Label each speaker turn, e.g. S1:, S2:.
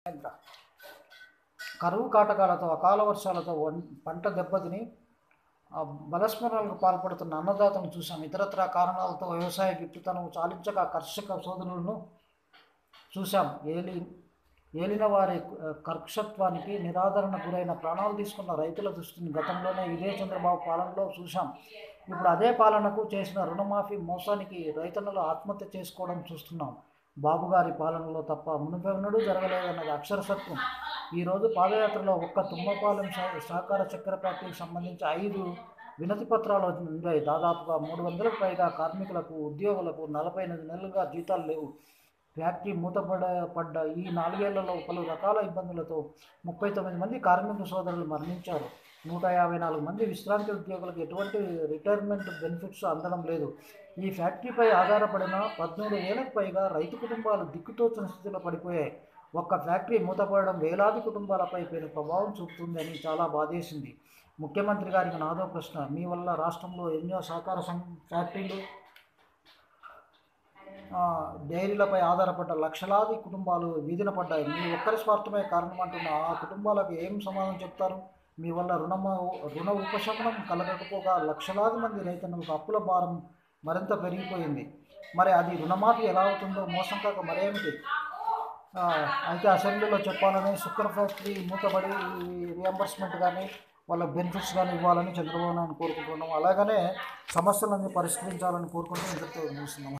S1: కేంద్ర కరువు కాటకాలతో అకాల వర్షాలతో వన్- పంట దెబ్బతిని ఆ, బలస్మరణలకు పాల్పడుతున్న అన్నదాతను చూసాం ఇతరత్ర కారణాలతో వ్యవసాయ గిట్టుతనం చాలించక కర్షక సోదరులను చూసాం ఏలి ఏలిన వారి ఆ, కర్కశత్వానికి నిరాదరణ గురైన ప్రాణాలు తీసుకున్న రైతుల దృష్టిని గతంలోనే ఇదే చంద్రబాబు పాలనలో చూసాం ఇప్పుడు అదే పాలనకు చేసిన రుణమాఫీ మోసానికి రైతన్నలు ఆత్మహత్య చేసుకోవడం చూస్తున్నాం బాబు గారి పాలనలో తప్ప మునుపెన్నడూ జరగలేదన్నది అక్షర సత్యం ఈరోజు పాదయాత్రలో ఒక్క తుమ్మపాలెం సహ- సహకార చక్కెర ఫ్యాక్టరీకి సంబంధించి ఐదు వినతి పత్రాలు ఉన్నాయి దాదాపుగా మూడు వందలకు పైగా కార్మికులకు ఉద్యోగులకు నలభై ఎనిమిది నెలలుగా జీతాలు లేవు ఫ్యాక్టరీ మూతపడ పడ్డ ఈ నాలుగేళ్లలో పలు రకాల ఇబ్బందులతో ముప్పై తొమ్మిది మంది కార్మిక సోదరులు మరణించారు నూట యాభై నాలుగు మంది విశ్రాంతి ఉద్యోగులకు ఎటువంటి రిటైర్మెంట్ బెనిఫిట్స్ అందడం లేదు ఈ ఫ్యాక్టరీపై ఆధారపడిన పద్మూడు వేలకు పైగా రైతు కుటుంబాలు దిక్కుతోచిన స్థితిలో పడిపోయాయి ఒక్క ఫ్యాక్టరీ మూతపడడం వేలాది కుటుంబాలపై పెను ప్రభావం చూపుతుందని చాలా బాధేసింది ముఖ్యమంత్రి గారికి నాదో ప్రశ్న మీ వల్ల రాష్ట్రంలో ఎన్నో సహకార సం ఫ్యాక్టరీలు ఆ, డైరీలపై ఆధారపడ్డ లక్షలాది కుటుంబాలు వీధిన పడ్డాయి మీ ఒక్కరి స్వార్థమే కారణం అంటున్న ఆ కుటుంబాలకు ఏం సమాధానం చెప్తారు మీ వల్ల రుణమ రుణ ఉపశమనం కలగకపోగా లక్షలాది మంది రైతన్నులకు అప్పుల భారం మరింత పెరిగిపోయింది మరి అది రుణమాఫీ ఎలా అవుతుందో మోసం కాక మరేమిటి ఆ, అయితే అసెంబ్లీలో చెప్పాలని శుక్ర ఫ్యాక్టరీ మూతబడి రియంబర్స్మెంట్ కానీ వాళ్ళ బెనిఫిట్స్ కానీ ఇవ్వాలని చంద్రబాబు నాయుడు కోరుకుంటున్నాం అలాగనే సమస్యలన్నీ పరిష్కరించాలని కోరుకుంటూ ఇంతటితో ముగిస్తున్నాం